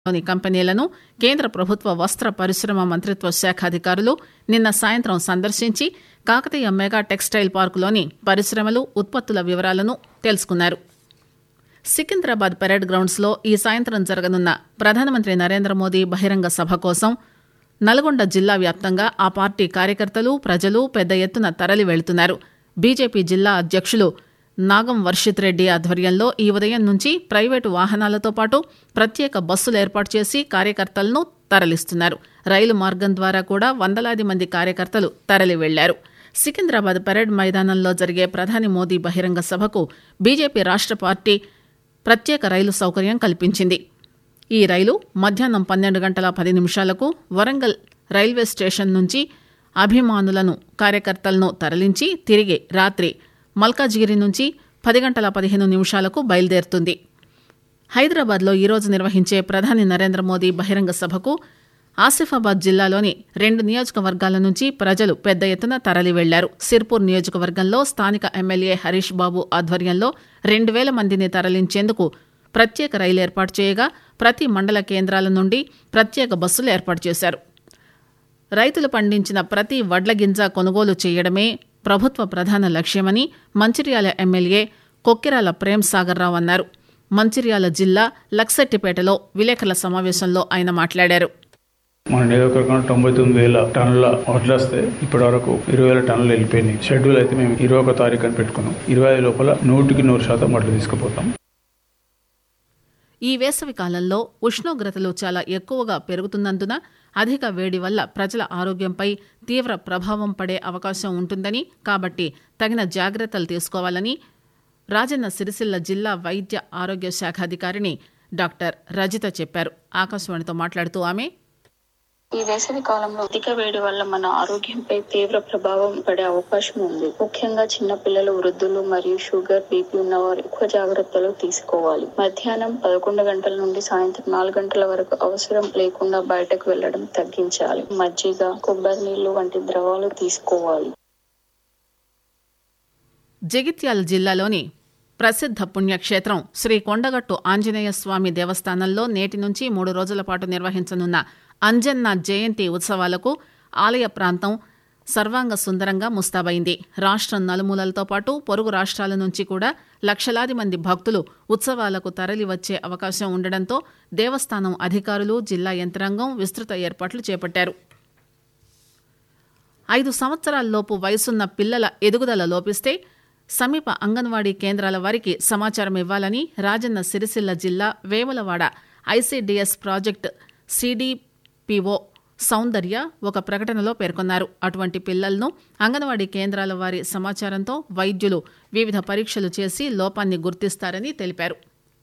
లోని కంపెనీలను కేంద్ర ప్రభుత్వ వస్త్ర పరిశ్రమ మంత్రిత్వ శాఖ అధికారులు నిన్న సాయంత్రం సందర్శించి కాకతీయ మెగా టెక్స్టైల్ పార్కులోని పరిశ్రమలు ఉత్పత్తుల వివరాలను తెలుసుకున్నారు సికింద్రాబాద్ పెరేడ్ గ్రౌండ్స్ లో ఈ సాయంత్రం జరగనున్న ప్రధానమంత్రి నరేంద్ర మోదీ బహిరంగ సభ కోసం నల్గొండ జిల్లా వ్యాప్తంగా ఆ పార్టీ కార్యకర్తలు ప్రజలు పెద్ద ఎత్తున తరలి వెళ్తున్నారు బీజేపీ జిల్లా అధ్యక్షులు నాగం వర్షిత్ రెడ్డి ఆధ్వర్యంలో ఈ ఉదయం నుంచి ప్రైవేటు వాహనాలతో పాటు ప్రత్యేక బస్సులు ఏర్పాటు చేసి కార్యకర్తలను తరలిస్తున్నారు రైలు మార్గం ద్వారా కూడా వందలాది మంది కార్యకర్తలు తరలి వెళ్లారు సికింద్రాబాద్ పరేడ్ మైదానంలో జరిగే ప్రధాని మోదీ బహిరంగ సభకు బీజేపీ రాష్ట్ర పార్టీ ప్రత్యేక రైలు సౌకర్యం కల్పించింది ఈ రైలు మధ్యాహ్నం పన్నెండు గంటల పది నిమిషాలకు వరంగల్ రైల్వే స్టేషన్ నుంచి అభిమానులను కార్యకర్తలను తరలించి తిరిగి రాత్రి మల్కాజిగిరి నుంచి పది గంటల పదిహేను నిమిషాలకు బయలుదేరుతుంది హైదరాబాద్లో ఈరోజు నిర్వహించే ప్రధాని నరేంద్ర మోదీ బహిరంగ సభకు ఆసిఫాబాద్ జిల్లాలోని రెండు నియోజకవర్గాల నుంచి ప్రజలు పెద్ద ఎత్తున తరలి వెళ్లారు సిర్పూర్ నియోజకవర్గంలో స్థానిక ఎమ్మెల్యే హరీష్ బాబు ఆధ్వర్యంలో రెండు వేల మందిని తరలించేందుకు ప్రత్యేక రైలు ఏర్పాటు చేయగా ప్రతి మండల కేంద్రాల నుండి ప్రత్యేక బస్సులు ఏర్పాటు చేశారు రైతులు పండించిన ప్రతి వడ్ల గింజ కొనుగోలు చేయడమే ప్రభుత్వ ప్రధాన లక్ష్యమని మంచిర్యాల ఎమ్మెల్యే కొక్కిరాల ప్రేమ్ సాగర్ రావు అన్నారు మంచిర్యాల జిల్లా లక్సెట్టిపేటలో విలేకరుల సమావేశంలో ఆయన మాట్లాడారు మన నియోజకవర్గంలో తొంభై తొమ్మిది వేల టన్నుల వడ్లు వస్తే ఇప్పటి వరకు ఇరవై వేల టన్నులు వెళ్ళిపోయినాయి షెడ్యూల్ అయితే మేము ఇరవై ఒక తారీఖు అని పెట్టుకున్నాం ఇరవై ఐదు లోపల నూటికి నూరు శాతం వడ్లు తీసుకుపోతాం ఈ వేసవి కాలంలో ఉష్ణోగ్రతలు చాలా ఎక్కువగా పెరుగుతున్నందున అధిక వేడి వల్ల ప్రజల ఆరోగ్యంపై తీవ్ర ప్రభావం పడే అవకాశం ఉంటుందని కాబట్టి తగిన జాగ్రత్తలు తీసుకోవాలని రాజన్న సిరిసిల్ల జిల్లా వైద్య ఆరోగ్య శాఖ అధికారిని డాక్టర్ రజిత చెప్పారు ఆకాశవాణితో మాట్లాడుతూ ఆమె ఈ వేసవి కాలంలో అధిక వేడి వల్ల మన ఆరోగ్యంపై తీవ్ర ప్రభావం పడే అవకాశం ఉంది ముఖ్యంగా చిన్న పిల్లలు వృద్ధులు మరియు షుగర్ బీపీ ఉన్నవారు ఎక్కువ జాగ్రత్తలు తీసుకోవాలి మధ్యాహ్నం పదకొండు గంటల నుండి సాయంత్రం నాలుగు గంటల వరకు అవసరం లేకుండా బయటకు వెళ్లడం తగ్గించాలి మజ్జిగ కొబ్బరి నీళ్లు వంటి ద్రవాలు తీసుకోవాలి జగిత్యాల జిల్లాలోని ప్రసిద్ధ పుణ్యక్షేత్రం శ్రీ కొండగట్టు ఆంజనేయ స్వామి దేవస్థానంలో నేటి నుంచి మూడు రోజుల పాటు నిర్వహించనున్న అంజన్న జయంతి ఉత్సవాలకు ఆలయ ప్రాంతం సర్వాంగ సుందరంగా ముస్తాబైంది రాష్ట్రం నలుమూలలతో పాటు పొరుగు రాష్ట్రాల నుంచి కూడా లక్షలాది మంది భక్తులు ఉత్సవాలకు తరలి వచ్చే అవకాశం ఉండడంతో దేవస్థానం అధికారులు జిల్లా యంత్రాంగం విస్తృత ఏర్పాట్లు చేపట్టారు ఐదు సంవత్సరాలలోపు వయసున్న పిల్లల ఎదుగుదల లోపిస్తే సమీప అంగన్వాడీ కేంద్రాల వారికి సమాచారం ఇవ్వాలని రాజన్న సిరిసిల్ల జిల్లా Vemulawada ICDS project CDPO Soundarya ఒక ప్రకటనలో పేర్కొన్నారు అటువంటి పిల్లలను అంగన్వాడీ కేంద్రాల వారి సమాచారంతో వైద్యులు వివిధ పరీక్షలు చేసి లోపాన్ని గుర్తిస్తారని తెలిపారు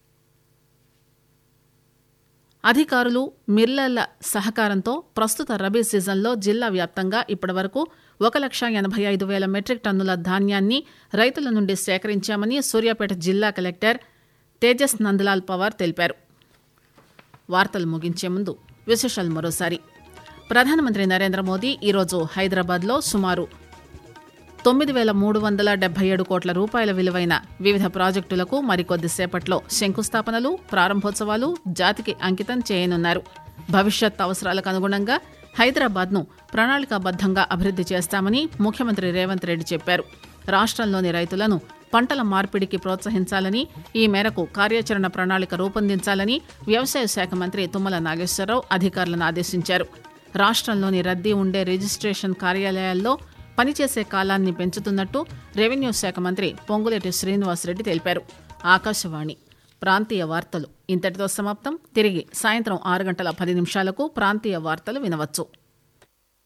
అధికారులు మిల్లర్ల సహకారంతో ప్రస్తుత రబీ సీజన్లో జిల్లా వ్యాప్తంగా ఇప్పటివరకు ఒక లక్ష ఎనభై ఐదు వేల మెట్రిక్ టన్నుల ధాన్యాన్ని రైతుల నుండి సేకరించామని సూర్యాపేట జిల్లా కలెక్టర్ తేజస్ నందలాల్ పవార్ తెలిపారు వార్తలు ముగించే ముందు విశేషాలు మరోసారి ప్రధానమంత్రి నరేంద్ర మోదీ ఈరోజు హైదరాబాద్లో సుమారు తొమ్మిది వేల మూడు వందల డెబ్బై ఏడు కోట్ల రూపాయల విలువైన వివిధ ప్రాజెక్టులకు మరికొద్దిసేపట్లో శంకుస్థాపనలు ప్రారంభోత్సవాలు జాతికి అంకితం చేయనున్నారు భవిష్యత్ అవసరాలకు అనుగుణంగా హైదరాబాద్ను ప్రణాళికాబద్దంగా అభివృద్ది చేస్తామని ముఖ్యమంత్రి రేవంత్ రెడ్డి చెప్పారు రాష్ట్రంలోని రైతులను పంటల మార్పిడికి ప్రోత్సహించాలని ఈ మేరకు కార్యాచరణ ప్రణాళిక రూపొందించాలని వ్యవసాయ శాఖ మంత్రి తుమ్మల నాగేశ్వరరావు అధికారులను ఆదేశించారు రాష్ట్రంలోని రద్దీ ఉండే రిజిస్ట్రేషన్ కార్యాలయాల్లో పనిచేసే కాలాన్ని పెంచుతున్నట్టు రెవెన్యూ శాఖ మంత్రి పొంగులేటి శ్రీనివాసరెడ్డి తెలిపారు ఆకాశవాణి ప్రాంతీయ వార్తలు ఇంతటితో సమాప్తం తిరిగి సాయంత్రం ఆరు గంటల పది నిమిషాలకు ప్రాంతీయ వార్తలు వినవచ్చు